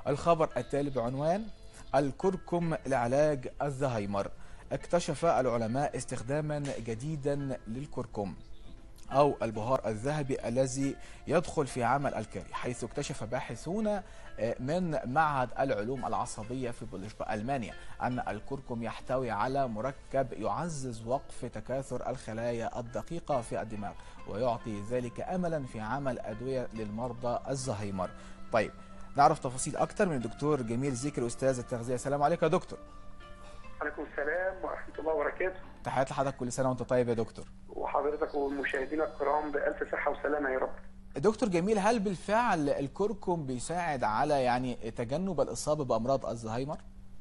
الخبر التالي بعنوان الكركم لعلاج الزهايمر اكتشف العلماء استخداما جديدا للكركم أو البهار الذهبي الذي يدخل في عمل الكاري حيث اكتشف باحثون من معهد العلوم العصبية في بولشبا ألمانيا أن الكركم يحتوي على مركب يعزز وقف تكاثر الخلايا الدقيقة في الدماغ ويعطي ذلك أملا في عمل أدوية للمرضى الزهايمر طيب نعرف تفاصيل أكثر من الدكتور جميل زكر أستاذ التغذية السلام عليكم يا دكتور عليكم السلام ورحمة الله وبركاته تحياتي لحضرتك كل سنة وأنت طيب يا دكتور وحضرتك والمشاهدين الكرام بألف صحة وسلامة يا رب دكتور جميل هل بالفعل الكركم بيساعد على يعني تجنب الإصابة بأمراض الزهايمر؟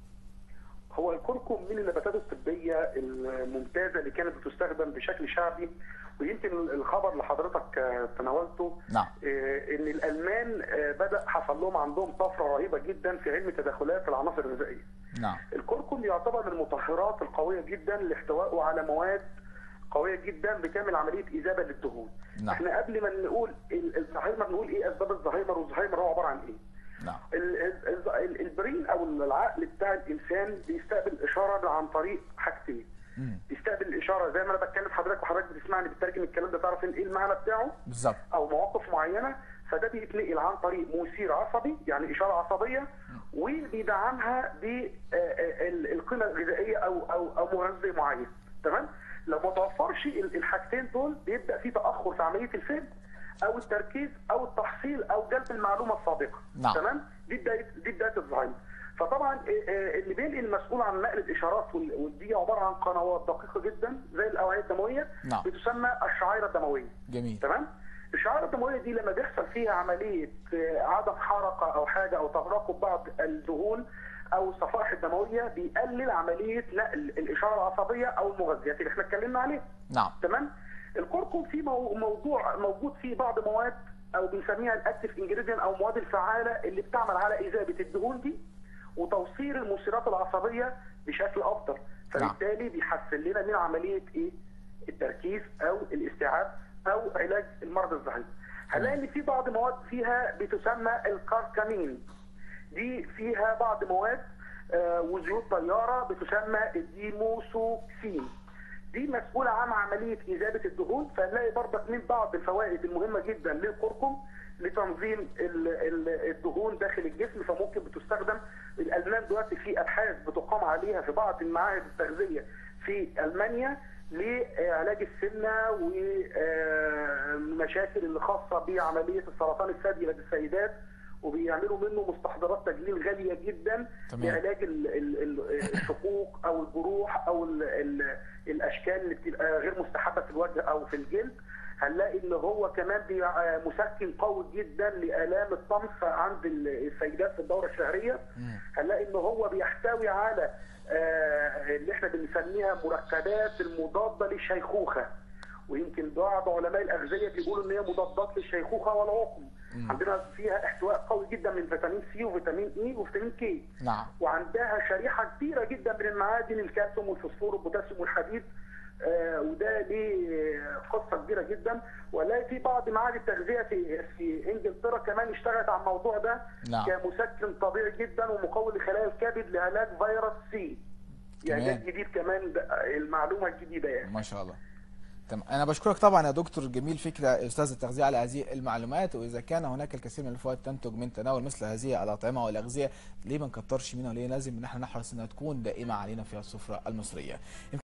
هو الكركم من النباتات الطبية الممتازة اللي كانت بتستخدم بشكل شعبي ويمكن الخبر اللي حضرتك تناولته نعم ان الالمان بدا حصل لهم عندهم طفره رهيبه جدا في علم تداخلات العناصر الغذائيه. نعم الكركم يعتبر من المطهرات القويه جدا لاحتوائه على مواد قويه جدا بتعمل عمليه اذابه للدهون. نعم. احنا قبل ما نقول الزهايمر نقول ايه اسباب الزهايمر والزهايمر هو عباره عن ايه؟ نعم البرين او العقل بتاع الانسان بيستقبل اشاره عن طريق حاجتين. مم. بيستقبل الاشاره زي ما انا بتكلم حضرتك وحضرتك بتسمعني بتترجم الكلام ده تعرف ايه المعنى بتاعه بالظبط او مواقف معينه فده بيتنقل عن طريق مثير عصبي يعني اشاره عصبيه وبيدعمها بالقيمه الغذائيه او او او مغذي معين تمام لو ما توفرش الحاجتين دول بيبدا في تاخر في عمليه الفهم او التركيز او التحصيل او جلب المعلومه السابقه نعم. تمام دي بدايه دي بدايه الزهايمر فطبعا اللي بينقل المسؤول عن نقل الاشارات ودي عباره عن قنوات دقيقه جدا زي الاوعيه الدمويه نعم. بتسمى الشعيره الدمويه جميل تمام الشعيره الدمويه دي لما بيحصل فيها عمليه عدم حركه او حاجه او تراكم بعض الدهون او الصفائح الدمويه بيقلل عمليه نقل الاشاره العصبيه او المغذيات اللي احنا اتكلمنا عليها نعم تمام الكركم فيه موضوع موجود فيه بعض مواد او بنسميها الاكتف انجريدينت او المواد الفعاله اللي بتعمل على اذابه الدهون دي وتوصيل المثيرات العصبيه بشكل افضل فبالتالي بيحسن لنا من عمليه ايه التركيز او الاستيعاب او علاج المرض الزهايمر هنلاقي ان في بعض مواد فيها بتسمى الكاركامين دي فيها بعض مواد آه وزيوت طياره بتسمى الديموسوكسين دي مسؤوله عن عمليه اذابه الدهون فنلاقي برضك من بعض الفوائد المهمه جدا للكركم لتنظيم الدهون داخل الجسم فممكن بتستخدم الالمان دلوقتي في ابحاث بتقام عليها في بعض المعاهد التغذيه في المانيا لعلاج السمنه والمشاكل اللي خاصه بعمليه السرطان الثدي لدى السيدات وبيعملوا منه مستحضرات تجميل غاليه جدا تمام. لعلاج الشقوق او الجروح او ال ال الاشكال اللي بتبقى غير مستحبه في الوجه او في الجلد هنلاقي ان هو كمان مسكن قوي جدا لالام الطمس عند السيدات في الدوره الشهريه هنلاقي ان هو بيحتوي على اللي احنا بنسميها مركبات المضاده للشيخوخه ويمكن بعض علماء الاغذيه بيقولوا ان هي مضادات للشيخوخه والعقم عندنا فيها احتواء قوي جدا من فيتامين سي وفيتامين اي وفيتامين كي نعم وعندها شريحه كبيره جدا من المعادن الكالسيوم والفوسفور والبوتاسيوم والحديد آه وده ليه قصه كبيره جدا ولاقي في بعض معاهد التغذيه في في انجلترا كمان اشتغلت على الموضوع ده نعم. كمسكن طبيعي جدا ومقوي لخلايا الكبد لعلاج فيروس سي يعني ده الجديد كمان المعلومه الجديده يعني ما شاء الله تمام انا بشكرك طبعا يا دكتور جميل فكره استاذ التغذيه على هذه المعلومات واذا كان هناك الكثير من الفوائد تنتج من تناول مثل هذه الاطعمه والاغذيه ليه ما نكترش منها وليه لازم ان احنا نحرص انها تكون دائمه علينا في السفره المصريه